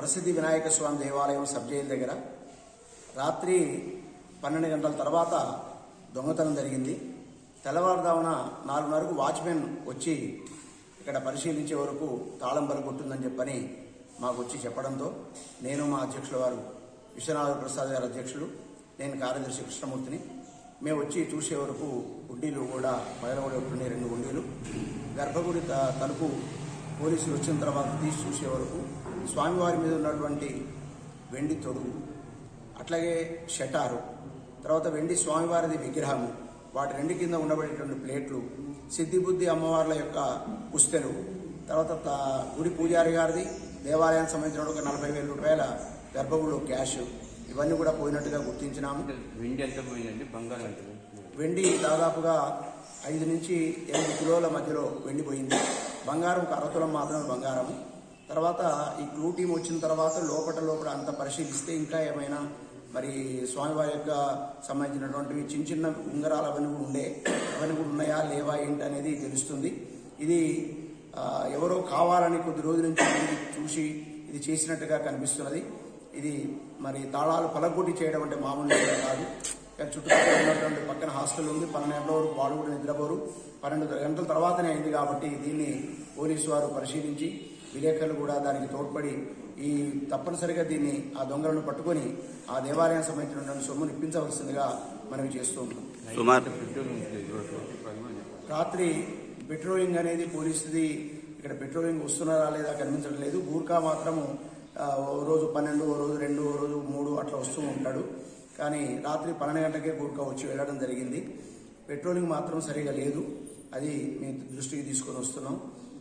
వరసిద్ధి వినాయక స్వామి దేవాలయం sub jail దగ్గర రాత్రి పన్నెండు గంటల తర్వాత దొంగతనం జరిగింది తెల్లవారుదామున నాలుగున్నరకు వాచ్మెన్ వచ్చి ఇక్కడ పరిశీలించే వరకు తాళం పలుకొట్టుందని చెప్పని మాకు వచ్చి చెప్పడంతో నేను మా అధ్యక్షుల వారు విశ్వనాథ ప్రసాద్ గారు అధ్యక్షులు నేను కార్యదర్శి కృష్ణమూర్తిని మేము వచ్చి చూసే వరకు గుండీలు కూడా పగలబడి ఉంటున్నాయి రెండు గుండీలు గర్భగుడి త- తలుపు పోలీసులు వచ్చిన తర్వాత తీసి చూసే వరకు స్వామివారి మీద ఉన్నటువంటి వెండి తొడుగు అట్లాగే షటారు తర్వాత వెండి స్వామివారిది విగ్రహము వాటి రెండు కింద ఉండబడేటువంటి ప్లేట్లు సిద్ధిబుద్ధి అమ్మవార్ల యొక్క పుస్తెలు తర్వాత త- గుడి పూజారి గారిది దేవాలయానికి సంబంధించిన ఒక నలభై వేల రూపాయల గర్భగుడిలో క్యాష్ ఇవన్నీ కూడా పోయినట్టుగా గుర్తించినాము వెండి ఎంత పోయిందండి బంగారం ఎంత పోయింది? వెండి దాదాపుగా ఐదు నుంచి ఎనిమిది కిలోల మధ్యలో వెండి పోయింది బంగారం ఒక అరతులం మాత్రమే బంగారం తర్వాత ఈ క్లూ టీం వచ్చిన తర్వాత లోపల లోపల అంత పరిశీలిస్తే ఇంకా ఏమైనా మరి స్వామివారి యొక్క సంబంధించినటువంటివి చిన్న చిన్న ఉంగరాలు అవన్నీ కూడా ఉండే అవన్నీ కూడా ఉన్నాయా లేవా ఏంటి అనేది తెలుస్తుంది ఇది ఆ, ఎవరో కావాలని కొద్ది రోజుల నుంచి ఇది చూసి ఇది చేసినట్టుగా కనిపిస్తున్నది ఇది మరి తాళాలు పలగొట్టి చేయడం అంటే మామూలు విషయం కాదు కానీ చుట్టుపక్కల ఉన్నటువంటి పక్కన హాస్టల్ ఉంది పన్నెండు గంటల వరకు వాళ్ళు కూడా నిద్రపోరు పన్నెండు గంటల తర్వాతనే అయింది కాబట్టి దీన్ని పోలీసు వారు పరిశీలించి విలేకరులు కూడా దానికి తోడ్పడి ఈ తప్పనిసరిగా దీన్ని ఆ దొంగలను పట్టుకొని ఆ దేవాలయం సంబంధించినటువంటి సొమ్మును ఇప్పించవలసిందిగా మనం చేస్తూ ఉన్నాం సుమారు పెట్రోల్ ఉంది ఈరోజు. పది మంది. రాత్రి పెట్రోలింగ్ అనేది పోలీసుది ఇక్కడ పెట్రోలింగ్ వస్తున్నారా లేదా కనిపించడం లేదు గూర్ఖా మాత్రము ఆ, ఓ రోజు పన్నెండు ఓ రోజు రెండు ఓ రోజు మూడు అట్లా వస్తూ ఉంటాడు కానీ రాత్రి పన్నెండు గంటలకే గూర్ఖా వచ్చి వెళ్ళడం జరిగింది పెట్రోలింగ్ మాత్రం సరిగా లేదు అది మీ దృష్టికి తీసుకొని వస్తున్నాం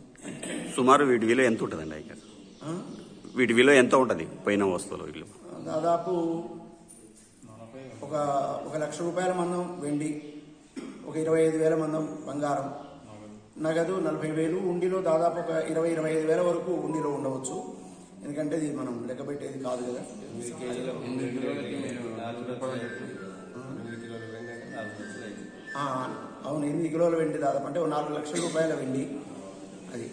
సుమారు వీటి విలువ ఎంత ఉంటుందండి అయ్య గారు? ఆ? వీటి విలువ ఎంత ఉంటుంది పోయిన వస్తువుల విలువ దాదాపు ఒక ఒక లక్ష రూపాయల మందం వెండి ఒక ఇరవై ఐదు వేల మందం బంగారం నగదు నలభై వేలు ఉండిలో దాదాపు ఒక ఇరవై ఇరవై ఐదు వేల వరకు ఉండిలో ఉండవచ్చు ఎందుకంటే ఇది మనం లెక్క పెట్టేది కాదు కదా ఎనిమిది కిలోలకి మీరు నాలుగు రూపాయలు చెప్పి. ఆ, అవును ఎనిమిది కిలోల వెండి దాదాపు అంటే ఒక నాలుగు లక్షల రూపాయల వెండి అది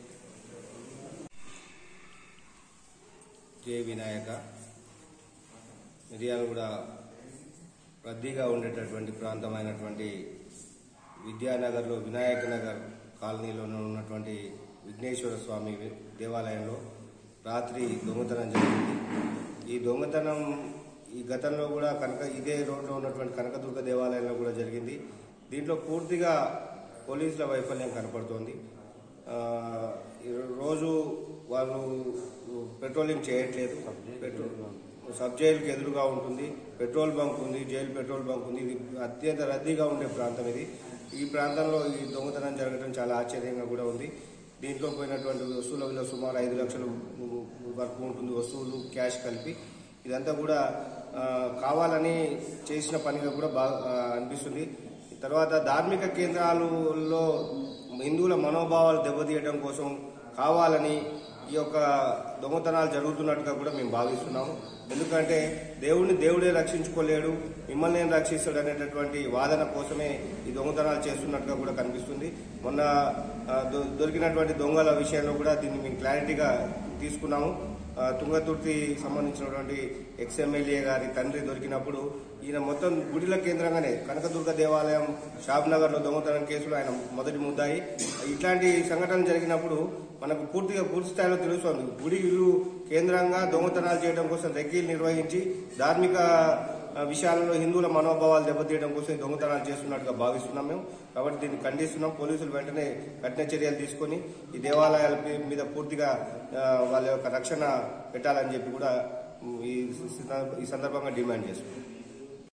జై వినాయక మిర్యాలగూడ రద్దీగా ఉండేటటువంటి ప్రాంతమైనటువంటి విద్యానగర్లో వినాయక నగర్ కాలనీలో ఉన్నటువంటి విఘ్నేశ్వర స్వామి దేవాలయంలో రాత్రి దొంగతనం జరిగింది ఈ దొంగతనం ఈ గతంలో కూడా కనక ఇదే రోడ్లో ఉన్నటువంటి కనకదుర్గ దేవాలయంలో కూడా జరిగింది దీంట్లో పూర్తిగా పోలీసుల వైఫల్యం కనపడుతోంది ఆ, ఈ రోజు వాళ్ళు పెట్రోలింగ్ చేయట్లేదు పెట్రోల్ సబ్ జైలుకి ఎదురుగా ఉంటుంది పెట్రోల్ బంక్ ఉంది జైలు పెట్రోల్ బంక్ ఉంది ఇది అత్యంత రద్దీగా ఉండే ప్రాంతం ఇది ఈ ప్రాంతంలో ఈ దొంగతనం జరగడం చాలా ఆశ్చర్యంగా కూడా ఉంది దీంట్లో పోయినటువంటి వస్తువుల విలువ సుమారు ఐదు లక్షలు వరకు ఉంటుంది వస్తువులు క్యాష్ కలిపి ఇదంతా కూడా ఆ, కావాలని చేసిన పనిగా కూడా బాగా ఆ, అనిపిస్తుంది తర్వాత ధార్మిక కేంద్రాలలో హిందువుల మనోభావాలు దెబ్బతీయడం కోసం కావాలని ఈ యొక్క దొంగతనాలు జరుగుతున్నట్టుగా కూడా మేము భావిస్తున్నాము ఎందుకంటే దేవుడిని దేవుడే రక్షించుకోలేడు మిమ్మల్ని నేను రక్షిస్తాడు అనేటటువంటి వాదన కోసమే ఈ దొంగతనాలు చేస్తున్నట్టుగా కూడా కనిపిస్తుంది మొన్న ఆ, దొ- దొరికినటువంటి దొంగల విషయంలో కూడా దీన్ని మేము క్లారిటీగా తీసుకున్నాము ఆ, తుంగతుర్తి సంబంధించినటువంటి ఎక్స్ ఎమ్మెల్యే గారి తండ్రి దొరికినప్పుడు ఈయన మొత్తం గుడిల కేంద్రంగానే కనకదుర్గ దేవాలయం షాబ్ నగర్ లో దొంగతనం కేసులో ఆయన మొదటి ముద్దాయి ఇట్లాంటి సంఘటనలు జరిగినప్పుడు మనకు పూర్తిగా పూర్తి స్థాయిలో తెలుస్తుంది గుడి ఇల్లు కేంద్రంగా దొంగతనాలు చేయడం కోసం రెక్కీలు నిర్వహించి ధార్మిక ఆ, విషయాలలో హిందువుల మనోభావాలు దెబ్బతీయడం కోసం ఈ దొంగతనాలు చేస్తున్నట్టుగా భావిస్తున్నాం మేము కాబట్టి దీన్ని ఖండిస్తున్నాం పోలీసులు వెంటనే కఠిన చర్యలు తీసుకొని ఈ దేవాలయాల పే- మీద పూర్తిగా ఆ, వాళ్ళ యొక్క రక్షణ పెట్టాలని చెప్పి కూడా ఉమ్, ఈ ఈ సందర్భంగా డిమాండ్ చేస్తున్నాం